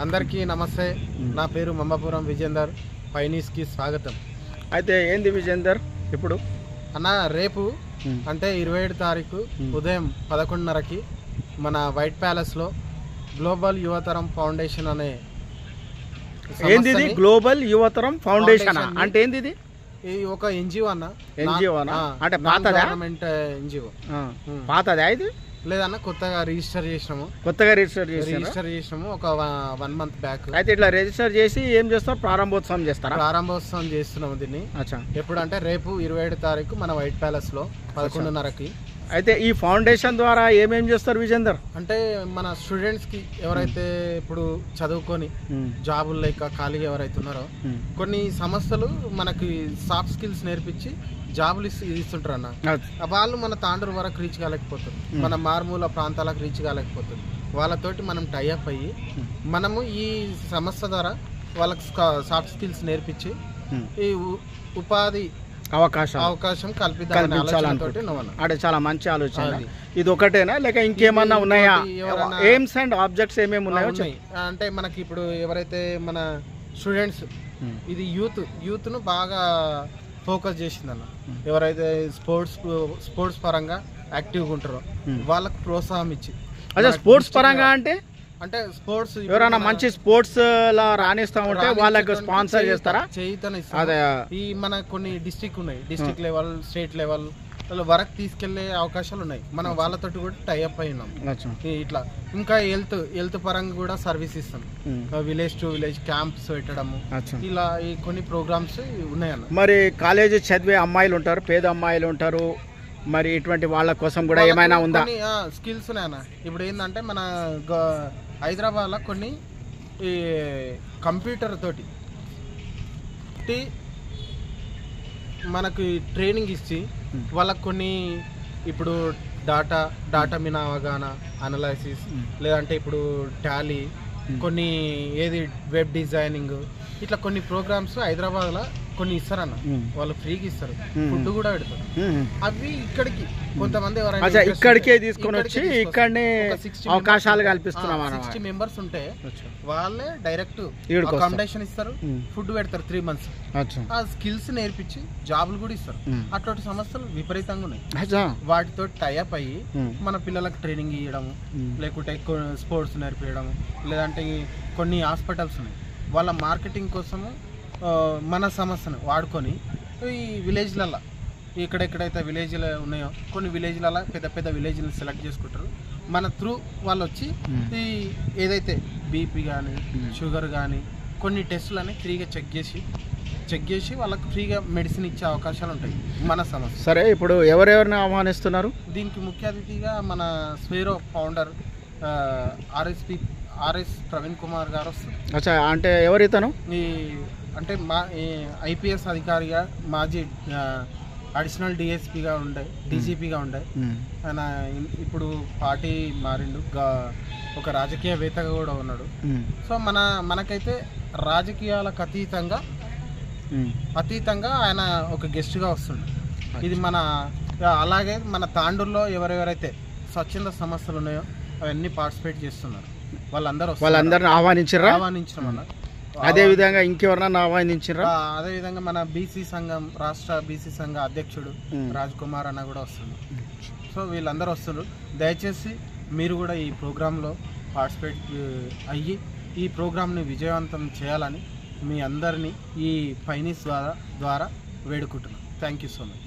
అందరికీ నమస్తే నా పేరు మంబాపురం విజేందర్ పైనీస్కి స్వాగతం అయితే ఏంది విజేందర్ ఇప్పుడు అన్న రేపు అంటే ఇరవై ఏడు తారీఖు ఉదయం పదకొండున్నరకి మన వైట్ ప్యాలెస్లో గ్లోబల్ యువతరం ఫౌండేషన్ అనే ఏంది ఇది సంస్థని- గ్లోబల్ యువతరం ఫౌండేషన్ ఫౌండేషన్ అంటే ఏంది ఇది ఈ ఒక ఎన్జిఓ అన్న NGO అన్న? అంటే పాతదా? గవర్నమెంట్ ఎన్జిఓ ఆ, పాతదా ఇది లేదన్న కొత్తగా రిజిస్టర్ చేసినాము కొత్తగా రిజిస్టర్ చేసి రిజిస్టర్ చేసినాము ఒక వన్ మంత్ బ్యాక్ అయితే ఇట్లా రిజిస్టర్ చేసి ఏం చేస్తారు ప్రారంభోత్సవం చేస్తారా ప్రారంభోత్సవం చేస్తున్నాము దీన్ని అచ్చా ఎప్పుడు అంటే రేపు ఇరవై ఏడు తారీఖు మన వైట్ ప్యాలెస్ లో పదకొండున్నరకి అయితే ఈ ఫౌండేషన్ ద్వారా ఏమేం చేస్తారు విజేందర్ అంటే మన స్టూడెంట్స్ కి ఎవరైతే ఇప్పుడు చదువుకొని జాబులు లేక ఖాళీగా ఎవరైతే ఉన్నారో కొన్ని సంస్థలు మనకి సాఫ్ట్ స్కిల్స్ నేర్పించి జాబులు ఇస్తు ఇస్తుంటారు అన్న ఆ వాళ్ళు మన తాండూరు వరకు రీచ్ కాలేకపోతారు మన మారుమూల ప్రాంతాలకు రీచ్ కాలేకపోతారు వాళ్ళతోటి మనం టైఅప్ అయ్యి మనము ఈ సంస్థ ద్వారా వాళ్ళకి సాఫ్ట్ స్కిల్స్ నేర్పించి ఈ ఉ- ఉపాధి అవకాశం అవకాశం కల్పిద్దామనే కల్పించాలనుకుంటున్నాం. ఆలోచనతోటి ఉన్నాం అన్న. అంటే చాలా మంచి ఆలోచన అది. ఇది ఒకటేనా లేక ఇంకేమన్నా ఇది ఉన్నాయా ఇంకోటి ఎవరన్నా- ఎయిమ్స్ అండ్ ఆబ్జెక్ట్స్ ఏమేమి ఉన్నాయో ఉన్నాయి. అంటే మనకి ఇప్పుడు ఎవరైతే మన స్టూడెంట్స్ చెప్పు. ఇది యూత్ యూత్ ను బాగా ఫోకస్ చేసిందన్న ఎవరైతే స్పోర్ట్స్ స్పోర్ట్స్ పరంగా యాక్టివ్గా ఉంటారో Hmm. వాళ్ళకు ప్రోత్సాహం ఇచ్చి అదే మనకి స్పోర్ట్స్ district పరంగా లో- అంటే అంటే స్పోర్ట్స్ ఎవరైనా మంచి స్పోర్ట్స్ లా రాణిస్తా ఉంటే వాళ్ళకి స్పాన్సర్ చేస్తారా చేయితన అదే ఈ మన కొన్ని డిస్ట్రిక్ట్ ఉన్నాయి డిస్ట్రిక్ట్ లెవెల్ స్టేట్ లెవెల్ వరకు తీసుకెళ్లే అవకాశాలు ఉన్నాయి మనం వాళ్ళతోటి కూడా టైఅప్ అయి ఉన్నాం అచ్చా. ఈ- ఇట్లా ఇంకా హెల్త్ హెల్త్ పరంగా కూడా సర్వీస్ ఇస్తాం um. Village to village camps పెట్టడము అచ్చా. ఇలా ఈ కొన్ని ప్రోగ్రామ్స్ ఉన్నాయన్న మరి కాలేజీ చదివే అమ్మాయిలు ఉంటారు పేద అమ్మాయిలు ఉంటారు మరి ఇటువంటి వాళ్ళ కోసం కూడా ఏమైనా ఉందా స్కిల్స్ ఉన్నాయన్న ఇప్పుడు ఏంటంటే మన గ- హైదరాబాద్ లో కొన్ని ఈ కంప్యూటర్ తోటి టి మనకి ట్రైనింగ్ ఇచ్చి వాళ్ళకి కొన్ని ఇప్పుడు డాటా డాటా మీద అవగాహన అనలైసిస్ లేదంటే ఇప్పుడు టాలీ కొన్ని ఏది వెబ్ డిజైనింగ్ ఇట్లా కొన్ని ప్రోగ్రామ్స్ హైదరాబాద్ లో కొన్ని ఇస్తారన్న ఉమ్. వాళ్ళు ఫ్రీగా ఇస్తారు ఉమ్. ఫుడ్ కూడా పెడతారు ఉమ్. అవి ఇక్కడికి కొంతమంది ఎవరైనా అచ్చా interest ఇక్కడికే ఉంటే తీసుకొని వచ్చి ఇక్కడికే ఇక్కడనే ఒక 60 అవకాశాలు members కల్పిస్తున్నాం ఆ, అన్నమాట 60 మెంబర్స్ ఉంటే అచ్చా. వాళ్ళే డైరెక్ట్ ఈడికి వస్తారు. అకామిడేషన్ ఇస్తారు ఉమ్. ఫుడ్ పెడతారు త్రీ మంత్స్ అచ్చా. ఆ స్కిల్స్ నేర్పించి జాబులు కూడా ఇస్తారు ఉమ్. అటువంటి సంస్థలు విపరీతంగా ఉన్నాయి అచ్చా. వాటితో టైఅప్ అయ్యి ఉమ్. మన పిల్లలకు ట్రైనింగ్ ఇవ్వడము ఉమ్. లేకుంటే స్పోర్ట్స్ నేర్పించడము లేదంటే ఈ కొన్ని హాస్పిటల్స్ ఉన్నాయి వాళ్ళ మార్కెటింగ్ కోసము ఆ, మన సంస్థను వాడుకొని ఈ విలేజ్లలో ఎక్కడెక్కడైతే విలేజ్లు ఉన్నాయో కొన్ని విలేజ్లలో పెద్ద పెద్ద విలేజ్లు సెలెక్ట్ చేసుకుంటారు మన త్రూ వాళ్ళు వచ్చి Hmm. ఈ ఏదైతే బీపీ కానీ Hmm. షుగర్ కానీ కొన్ని టెస్టులు అని ఫ్రీగా చెక్ చేసి చెక్ చేసి వాళ్ళకి ఫ్రీగా మెడిసిన్ ఇచ్చే అవకాశాలు ఉంటాయి మన సమస్య సరే ఇప్పుడు ఎవరెవరిని ఆహ్వానిస్తున్నారు దీనికి ముఖ్య అతిథిగా మన Swaero founder RSP RS Praveen Kumar garu వస్తారు అచ్చా అంటే ఎవరితను ఈ అంటే మా ఐపీఎస్ అధికారిగా మాజీ అడిషనల్ డిఎస్పిగా ఉండే డీజీపీగా ఉండే ఆయన ఇన్- ఇప్పుడు పార్టీ మారిండు గా- ఒక రాజకీయవేత్తగా కూడా ఉన్నాడు సో మన మనకైతే రాజకీయాలకు అతీతంగా అతీతంగా ఆయన ఒక గెస్ట్గా వస్తుండు ఇది మన అలాగే మన తాండూరులో ఎవరెవరైతే స్వచ్ఛంద సంస్థలు ఉన్నాయో అవన్నీ పార్టిసిపేట్ చేస్తున్నారు వాళ్ళందరూ వస్తున్నారు. వాళ్ళందరిని ఆహ్వానించరా ఆహ్వానించడం అన్న అదే విధంగా ఇంకెవరన్నా ఆహ్వానించరా ఆ, అదే విధంగా మన బీసీ సంఘం రాష్ట్ర బీసీ సంఘ అధ్యక్షుడు మ్. రాజ్ కుమార్ అన్న కూడా వస్తున్నారు సో వీళ్ళందరూ వస్తున్నారు దయచేసి మీరు కూడా ఈ ప్రోగ్రాంలో పార్టిసిపేట్ ఆ, అయ్యి ఈ ప్రోగ్రాంని విజయవంతం చేయాలని మీ అందరినీ ఈ ఫైనీస్ ద్వారా ద్వారా వేడుకుంటున్నాను థ్యాంక్ యూ సో మచ్